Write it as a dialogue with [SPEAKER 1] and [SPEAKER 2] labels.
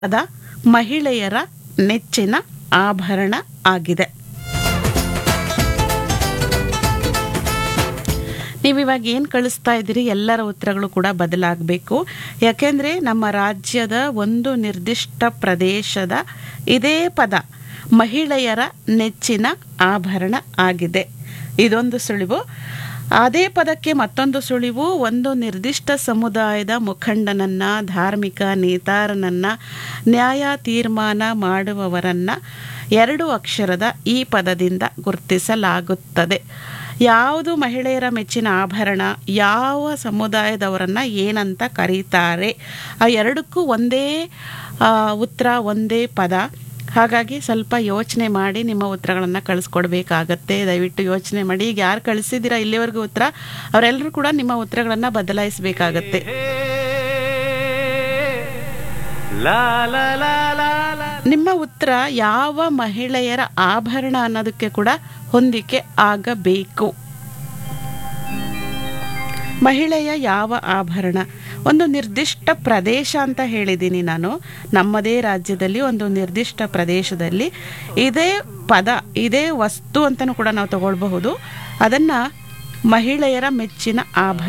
[SPEAKER 1] ಪದ ಮಹಿಳೆಯರ ನೆಚ್ಚಿನ ಆಭರಣ ಆಗಿದೆ ನೀವು ಇವಾಗ ಏನು ಕಳಿಸ್ತಾ ಇದ್ದೀರಿ ಎಲ್ಲರ ಉತ್ತರಗಳು ಕೂಡ ಬದಲಾಗಬೇಕು ಯಾಕೆಂದರೆ ನಮ್ಮ ರಾಜ್ಯದ ಒಂದು ನಿರ್ದಿಷ್ಟ ಪ್ರದೇಶದ ಇದೇ ಪದ ಮಹಿಳೆಯರ ನೆಚ್ಚಿನ ಆಭರಣ ಆಗಿದೆ ಇದೊಂದು ಸುಳಿವು ಅದೇ ಪದಕ್ಕೆ ಮತ್ತೊಂದು ಸುಳಿವು ಒಂದು ನಿರ್ದಿಷ್ಟ ಸಮುದಾಯದ ಮುಖಂಡನನ್ನ ಧಾರ್ಮಿಕ ನೇತಾರನನ್ನ ನ್ಯಾಯ ತೀರ್ಮಾನ ಮಾಡುವವರನ್ನ ಎರಡು ಅಕ್ಷರದ ಈ ಪದದಿಂದ ಗುರುತಿಸಲಾಗುತ್ತದೆ ಯಾವುದು ಮಹಿಳೆಯರ ಮೆಚ್ಚಿನ ಆಭರಣ ಯಾವ ಸಮುದಾಯದವರನ್ನ ಏನಂತ ಕರೀತಾರೆ ಆ ಎರಡಕ್ಕೂ ಒಂದೇ ಆ, ಉತ್ತರ ಒಂದೇ ಪದ ಹಾಗಾಗಿ ಸ್ವಲ್ಪ ಯೋಚನೆ ಮಾಡಿ ನಿಮ್ಮ ಉತ್ತರಗಳನ್ನು ಕಳಿಸ್ಕೊಡ್ಬೇಕಾಗತ್ತೆ ದಯವಿಟ್ಟು ಯೋಚನೆ ಮಾಡಿ ಈಗ ಯಾರು ಕಳಿಸಿದ್ದೀರಾ ಇಲ್ಲಿವರೆಗೂ ಉತ್ತರ ಅವರೆಲ್ಲರೂ ಕೂಡ ನಿಮ್ಮ ಉತ್ತರಗಳನ್ನು ಬದಲಾಯಿಸಬೇಕಾಗತ್ತೆ
[SPEAKER 2] ಲಾ ಲಾ ಲಾ ಲಾ ಲಾ
[SPEAKER 1] ನಿಮ್ಮ ಉತ್ತರ ಯಾವ ಮಹಿಳೆಯರ ಆಭರಣ ಅನ್ನೋದಕ್ಕೆ ಕೂಡ ಹೊಂದಿಕೆ ಆಗಬೇಕು ಮಹಿಳೆಯ ಯಾವ ಆಭರಣ ಒಂದು ನಿರ್ದಿಷ್ಟ ಪ್ರದೇಶ ಅಂತ ಹೇಳಿದ್ದೀನಿ ನಾನು ನಮ್ಮದೇ ರಾಜ್ಯದಲ್ಲಿ ಒಂದು ನಿರ್ದಿಷ್ಟ ಪ್ರದೇಶದಲ್ಲಿ ಇದೇ ಪದ ಇದೇ ವಸ್ತು ಅಂತಲೂ ಕೂಡ ನಾವು ತಗೊಳ್ಬಹುದು ಅದನ್ನು ಮಹಿಳೆಯರ ಮೆಚ್ಚಿನ ಆಭರಣ